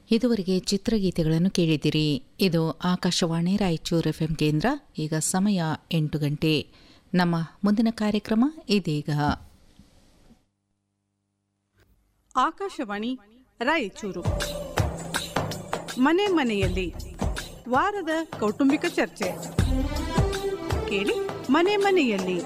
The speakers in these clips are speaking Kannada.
ಇದುವರೆಗೆ ಚಿತ್ರಗೀತೆಗಳನ್ನು ಕೇಳಿದಿರಿ ಇದು ಆಕಾಶವಾಣಿ ರಾಯಚೂರು ಎಫ್ಎಂ ಕೇಂದ್ರ ಈಗ ಸಮಯ ಎಂಟು ಗಂಟೆ ನಮ್ಮ ಮುಂದಿನ ಕಾರ್ಯಕ್ರಮ ಇದೀಗ ಆಕಾಶವಾಣಿ ರಾಯಚೂರು ಮನೆ ಮನೆಯಲ್ಲಿ ವಾರದ ಕೌಟುಂಬಿಕ ಚರ್ಚೆ ಕೇಳಿ ಮನೆ ಮನೆಯಲ್ಲಿ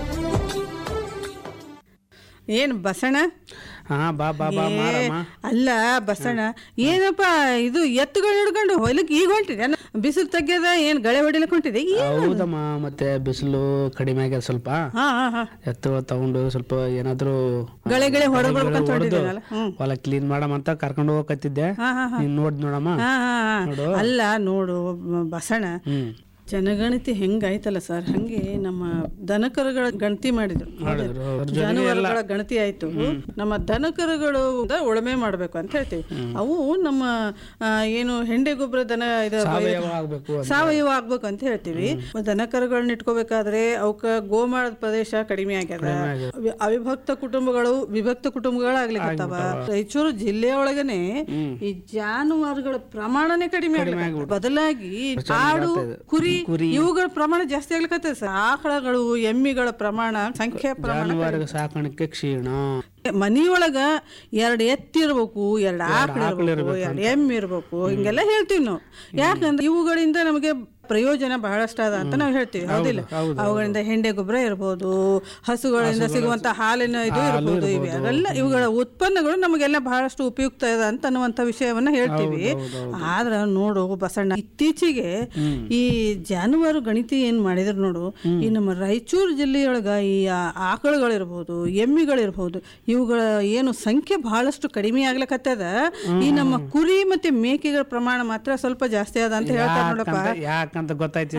ಏನ್ ಬಸಣ ಹಾ ಬಾ ಬಾ ಬಾ ಏ, ಮಾರಮ್ಮ ಅಲ್ಲ ಬಸಣ ಏನಪ್ಪ ಇದು ಎತ್ತುಗಳು ಹಿಡ್ಕೊಂಡು ಹೊಲಕ್ಕೆ ಈಗ ಹೊಂಟಿದೆ ಬಿಸಿಲು ತೆಗ್ಯದ ಏನ್ ಗಳೆ ಹೊಡಿಲಕ್ ಹೊಂಟಿದೆ ಏನ್? ಹೌದಮ್ಮ ಮತ್ತೆ ಬಿಸಿಲು ಕಡಿಮೆ ಆಗ್ಯದ ಸ್ವಲ್ಪ ಹಾ ಹಾ ಹಾ ಎತ್ತುಗಳು ತಗೊಂಡು ಸ್ವಲ್ಪ ಏನಾದ್ರು ಗಳೆ ಗಳೆ ಹೊಡೆದ್ ಗಿಡ ಬರ್ಬೇಕಂತ ಹೊಡ್ದು ಹೊಂಟಿದ್ದೀನಲ್ಲ? ಹ್ಮ್. ಹೊಲ ಕ್ಲೀನ್ ಮಾಡಮಂತ ಕರ್ಕೊಂಡು ಹೋಗಕತ್ತಿದ್ದೆ ಹಾ ಹಾ ಹಾ ನೀನ್ ನೋಡ್ ನೋಡಮ್ಮ ಹಾ, ಹಾ, ಹಾ. ಅಲ್ಲ ನೋಡು ಮ- ಬಸಣ ಹ್ಮ್ ಜನಗಣತಿ ಹೆಂಗಾಯ್ತಲ್ಲ ಸರ್ ಹಂಗೆ ನಮ್ಮ ದನಕರುಗಳ ಗಣತಿ ಮಾಡಿದ್ರು ಮಾಡಿದ್ರು. ಅದ್ರ ಜೊತೆಗೆ ಜಾನುವಾರುಗಳ ಗಣತಿ ಆಯ್ತು ನಮ್ಮ ದನಕರುಗಳು ಉಳುಮೆ ಮಾಡ್ಬೇಕು ಅಂತ ಹೇಳ್ತೀವಿ ಅವು ನಮ್ಮ ಆ, ಏನು ಹೆಂಡೆ ಗೊಬ್ಬರ ದನ ಇದು ಸಾವಯವ ಆಗ್ಬೇಕು ಅಂತ. ಸಾವಯವ ಆಗ್ಬೇಕು ಅಂತ ಹೇಳ್ತೀವಿ ದನಕರುಗಳನ್ನ ಇಟ್ಕೋಬೇಕಾದ್ರೆ ಅವಕ್ಕ ಗೋಮಾಳದ ಪ್ರದೇಶ ಕಡಿಮೆ ಆಗ್ಯದ ಅವಿ- ಅವಿಭಕ್ತ ಕುಟುಂಬಗಳು ವಿಭಕ್ತ ಕುಟುಂಬಗಳಾಗ್ಲಿಕ್ಕತ್ತಾವ ರಾಯಚೂರು ಜಿಲ್ಲೆಯೊಳಗನೆ ಈ ಜಾನುವಾರುಗಳ ಪ್ರಮಾಣನೇ ಕಡಿಮೆ ಆಗ್ಲಿಕತ್ತದ. ಬದಲಾಗಿ ಆಡು ಕುರಿ ಇವುಗಳ ಪ್ರಮಾಣ ಜಾಸ್ತಿ ಆಗ್ಲಿಕತ್ತದ ಸರ್ ಆಕಳಗಳು ಎಮ್ಮಿಗಳ ಪ್ರಮಾಣ ಸಂಖ್ಯೆ ಪ್ರಮಾಣ ಜಾನುವಾರು ಸಾಕಾಣಿಕೆ ಕ್ಷೀಣ ಮನಿಯೊಳಗ ಎರಡ್ ಎತ್ತಿರ್ಬೇಕು ಎರಡ್ ಆಕಳ ಇರ್ಬೇಕು ಎರಡ್ ಎಮ್ಮೆ ಇರ್ಬೇಕು ಹಿಂಗೆಲ್ಲ ಹೇಳ್ತೀವಿ ನಾವು ಯಾಕಂದ್ರೆ ಇವುಗಳಿಂದ ನಮಗೆ ಪ್ರಯೋಜನ ಬಹಳಷ್ಟ ಅದ ಅಂತ ನಾವು ಹೇಳ್ತೀವಿ ಹೌದಿಲ್ಲ ಅವುಗಳಿಂದ ಹೆಂಡೆ ಗೊಬ್ಬರ ಇರ್ಬೋದು ಹಸುಗಳಿಂದ ಸಿಗುವಂತ ಹಾಲಿನ ಇದು ಇರ್ಬೋದು ಇವೆಲ್ಲ ಇವುಗಳ ಉತ್ಪನ್ನಗಳು ನಮಗೆಲ್ಲ ಬಹಳಷ್ಟು ಉಪಯುಕ್ತ ಇದೆ ಅಂತ ಅನ್ನುವಂತ ವಿಷಯವನ್ನ ಹೇಳ್ತೀವಿ ಆದ್ರ ನೋಡು ಬಸಣ್ಣ ಇತ್ತೀಚೆಗೆ ಈ ಜಾನುವಾರು ಗಣಿತಿ ಏನ್ ಮಾಡಿದ್ರು ನೋಡು ಈ ನಮ್ಮ ರಾಯಚೂರು ಜಿಲ್ಲೆಯೊಳಗ ಈ ಆ- ಆಕಳುಗಳಿರ್ಬೋದು ಎಮ್ಮಿಗಳಿರ್ಬೋದು ಇವುಗಳ ಏನು ಸಂಖ್ಯೆ ಬಹಳಷ್ಟು ಕಡಿಮೆ ಆಗ್ಲಕತ್ತದ ಈ ನಮ್ಮ ಕುರಿ ಮತ್ತೆ ಮೇಕೆಗಳ ಪ್ರಮಾಣ ಮಾತ್ರ ಸ್ವಲ್ಪ ಜಾಸ್ತಿ ಅದ ಅಂತ ಹೇಳ್ತಾರೆ ನೋಡಪ್ಪ ಯಾಕಂತ- ಯಾಕಂತ ಗೊತ್ತಾಯ್ತಿಲ್ಲ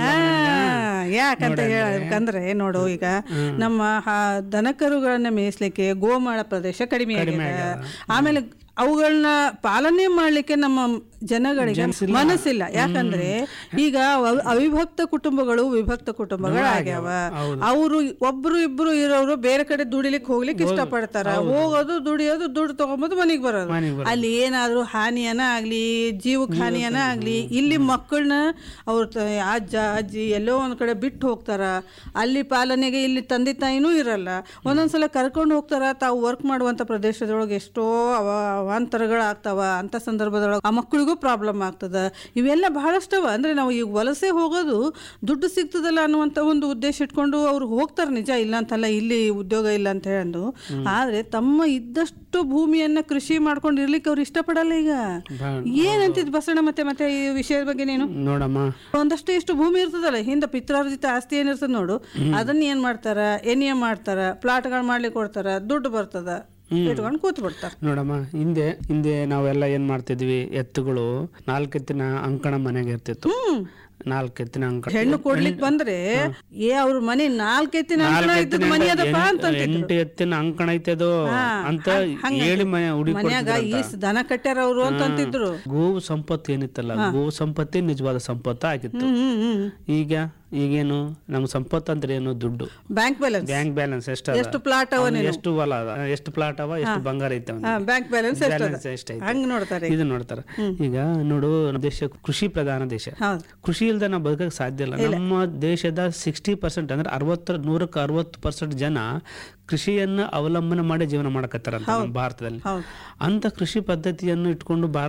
ಆ, ಯಾಕಂತ ಹೇಳ್ಬೇಕಂದ್ರೆ ನೋಡು ಈಗ ನಮ್ಮ ಹ- ದನಕರುಗಳನ್ನ ಮೇಯಿಸ್ಲಿಕ್ಕೆ ಗೋಮಾಳ ಪ್ರದೇಶ ಕಡಿಮೆ ಆಗಿದೆ ಆಮೇಲೆ ಅವುಗಳನ್ನ ಪಾಲನೆ ಮಾಡ್ಲಿಕ್ಕೆ ನಮ್ಮ ಜನಗಳಿಗೆ ಮನಸ್ಸಿಲ್ಲ ಯಾಕಂದ್ರೆ ಈಗ ಅವ- ಅವಿಭಕ್ತ ಕುಟುಂಬಗಳು ವಿಭಕ್ತ ಕುಟುಂಬಗಳಾಗ್ಯಾವ ಅವರು ಒಬ್ರು ಇಬ್ರು ಇರೋರು ಬೇರೆ ಕಡೆ ದುಡಿಲಿಕ್ಕೆ ಹೋಗ್ಲಿಕ್ಕೆ ಇಷ್ಟಪಡ್ತಾರ ಹೋಗೋದು ದುಡಿಯೋದು ದುಡ್ಡು ತಗೊಂಬೋದು ಮನೆಗೆ ಬರೋದು ಅಲ್ಲಿ ಏನಾದ್ರೂ ಹಾನಿಯನ ಆಗ್ಲಿ ಜೀವಕ್ಕೆ ಹಾನಿಯನ ಆಗ್ಲಿ ಇಲ್ಲಿ ಮಕ್ಕಳನ್ನ ಅವ್ರ ತ- ಅಜ್ಜ ಅಜ್ಜಿ ಎಲ್ಲೋ ಒಂದ್ ಕಡೆ ಬಿಟ್ಟು ಹೋಗ್ತಾರ ಅಲ್ಲಿ ಪಾಲನೆಗೆ ಇಲ್ಲಿ ತಂದೆ ತಾಯಿನೂ ಇರಲ್ಲ ಒಂದೊಂದ್ಸಲ ಕರ್ಕೊಂಡು ಹೋಗ್ತಾರ ತಾವು ವರ್ಕ್ ಮಾಡುವಂತ ಪ್ರದೇಶದೊಳಗೆ ಎಷ್ಟೋ ಅವ ಅವಾಂತರಗಳಾಗ್ತಾವ ಅಂತ ಸಂದರ್ಭದೊಳಗೆ ಆ ಮಕ್ಕಳಿಗೂ ಪ್ರಾಬ್ಲಮ್ ಆಗ್ತದ ಇವೆಲ್ಲ ಬಹಳಷ್ಟವ ಅಂದ್ರೆ ನಾವು ಈಗ ವಲಸೆ ಹೋಗೋದು ದುಡ್ಡು ಸಿಗ್ತದಲ್ಲ ಅನ್ನುವಂತ ಒಂದು ಉದ್ದೇಶ ಇಟ್ಕೊಂಡು ಅವ್ರು ಹೋಗ್ತಾರೆ ನಿಜ ಇಲ್ಲ ಅಂತಲ್ಲ ಇಲ್ಲಿ ಉದ್ಯೋಗ ಇಲ್ಲ ಅಂತ ಹೇಳಂದು ಆದ್ರೆ ತಮ್ಮ ಇದ್ದಷ್ಟು ಭೂಮಿಯನ್ನ ಕೃಷಿ ಮಾಡ್ಕೊಂಡು ಇರ್ಲಿಕ್ಕೆ ಅವ್ರು ಇಷ್ಟಪಡಲ್ಲ ಈಗ ಏನಂತಿದ್ ಬಸಣ್ಣ ಮತ್ತೆ ಮತ್ತೆ ಈ ವಿಷಯದ ಬಗ್ಗೆ ನೀನು ನೋಡಮ್ಮ ಒಂದಷ್ಟು ಎಷ್ಟು ಭೂಮಿ ಇರ್ತದಲ್ಲ ಹಿಂದೆ ಪಿತ್ರಾರ್ಜಿತ ಆಸ್ತಿ ಏನಿರ್ತದ ನೋಡು ಅದನ್ನ ಏನ್ ಮಾಡ್ತಾರ ಎನ್ ಎ ಮಾಡ್ತಾರ ಪ್ಲಾಟ್ಗಳು ಮಾಡ್ಲಿಕ್ಕೆ ಕೊಡ್ತಾರ ದುಡ್ಡು ಬರ್ತದ ಇಟ್ಕೊಂಡು ಕೂತ್ ಬಿಡ್ತಾರ ನೋಡಮ್ಮ ಹಿಂದೆ ಹಿಂದೆ ನಾವೆಲ್ಲ ಏನ್ ಮಾಡ್ತಿದ್ವಿ ಎತ್ತುಗಳು ನಾಲ್ಕೆತ್ತಿನ ಅಂಕಣ ಮನೆಗೆ ಇರ್ತಿತ್ತು ನಾಲ್ಕೆತ್ತಿನ ಅಂಕಣ ಹೆಣ್ಣು ಕೊಡ್ಲಿಕ್ ಬಂದ್ರೆ ಏ ಅವ್ರ ಮನೆ ನಾಲ್ಕೈತಿನ ಅಂಕಣ ಇದ್ದದ್ ಮನಿ ಅದಪ್ಪ ಅಂತ ಅಂತಿದ್ರು. ಎಂಟು ಎತ್ತಿನ ಅಂಕಣ ಐತೆ ಅದು ಅಂತ ಹೇಳಿ ಮನೆ ಹುಡಿ ಮನ್ಯಾಗ ಈಸ್ ದನ ಕಟ್ಟ್ಯಾರ ಅವ್ರು ಅಂತ ಅಂತಿದ್ರು ಗೋವು ಸಂಪತ್ತು ಏನಿತ್ತಲ್ಲ ಗೋವು ಸಂಪತ್ತೇ ನಿಜವಾದ ಸಂಪತ್ತು ಆಗಿತ್ತು ಹ್ಮ್ ಹ್ಮ್ ಈಗ ಈಗೇನು ನಮ್ ಸಂಪತ್ತು ಅಂದ್ರೆ ಏನು ದುಡ್ಡು ಬ್ಯಾಂಕ್ ಬ್ಯಾಲೆನ್ಸ್ ಬ್ಯಾಂಕ್ ಬ್ಯಾಲೆನ್ಸ್ ಎಷ್ಟು ಅದ? ಎಷ್ಟು ಪ್ಲಾಟ್ ಅವ ಅವ್ನು ಎಷ್ಟು ಹೊಲ ಅದ ಎಷ್ಟು ಪ್ಲಾಟ್ ಅವ ಎಷ್ಟು ಬಂಗಾರ ಐತೆ ಅವ್ನಿಗೆ? ಬ್ಯಾಂಕ್ ಬ್ಯಾಲೆನ್ಸ್ ಎಷ್ಟು ಬ್ಯಾಲೆನ್ಸ್ ಎಷ್ಟೈತೆ ಹಂಗ್ ನೋಡ್ತಾರೆ ಇದು ನೋಡ್ತಾರ ಈಗ ನೋಡು ನಮ್ಮ ದೇಶ ಕೃಷಿ ಪ್ರಧಾನ ದೇಶ ಹೌದು ಕೃಷಿ ಇಲ್ದೆ ನಾವು ಬದುಕಕ್ಕೆ ಸಾಧ್ಯ ಇಲ್ಲ ನಮ್ಮ ದೇಶದ ಸಿಕ್ಸ್ಟಿ ಪರ್ಸೆಂಟ್ ಅಂದ್ರೆ ಅರವತ್ತರ ನೂರಕ್ಕೆ ಅರವತ್ತು ಪರ್ಸೆಂಟ್ ಜನ ಕೃಷಿಯನ್ನ ಅವಲಂಬನೆ ಮಾಡಿ ಜೀವನ ಮಾಡಕತ್ತಾರಂತ ನಮ್ಮ ಭಾರತದಲ್ಲಿ ಹೌದು ಅಂತ ಕೃಷಿ ಪದ್ಧತಿಯನ್ನು ಇಟ್ಕೊಂಡು ಭಾರತ